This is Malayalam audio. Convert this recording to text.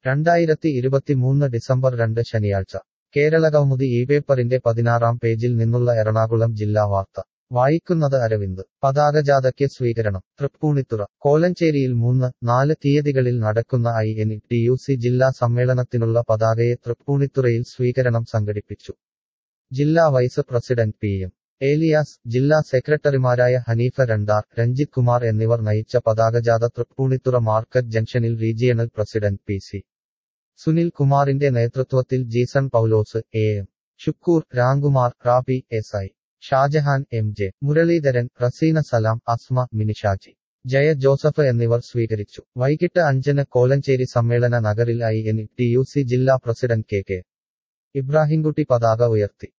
രണ്ടായിരത്തി ഇരുപത്തിമൂന്ന് ഡിസംബർ രണ്ട് ശനിയാഴ്ച കേരളകൗമുദി ഈ പേപ്പറിന്റെ പതിനാറാം പേജിൽ നിന്നുള്ള എറണാകുളം ജില്ലാ വാർത്ത വായിക്കുന്നത് അരവിന്ദ് പതാകജാഥയ്ക്ക് സ്വീകരണം തൃപ്പൂണിത്തുറ കോലഞ്ചേരിയിൽ മൂന്ന് നാല് തീയതികളിൽ നടക്കുന്ന I N T U C ജില്ലാ സമ്മേളനത്തിനുള്ള പതാകയെ തൃപ്പൂണിത്തുറയിൽ സ്വീകരണം സംഘടിപ്പിച്ചു ജില്ലാ vice president P M Eliyas ജില്ലാ സെക്രട്ടറിമാരായ ഹനീഫ രണ്ടാർ രഞ്ജിത് കുമാർ എന്നിവർ നയിച്ച പതാകജാഥ തൃപ്പൂണിത്തുറ മാർക്കറ്റ് ജംഗ്ഷനിൽ regional president P C Sunil കുമാറിന്റെ നേതൃത്വത്തിൽ Jeeson Paulose A M Shukoor Ramkumar Rabi S I Shajahan M J Muraleedharan Raseena Salam Asma Mini Shaji Jaya Joseph എന്നിവർ സ്വീകരിച്ചു വൈകിട്ട് അഞ്ചിന് കോലഞ്ചേരി സമ്മേളന നഗറിൽ I N T U C ജില്ലാ പ്രസിഡന്റ് കെ കെ ഇബ്രാഹിംകുട്ടി പതാക ഉയർത്തി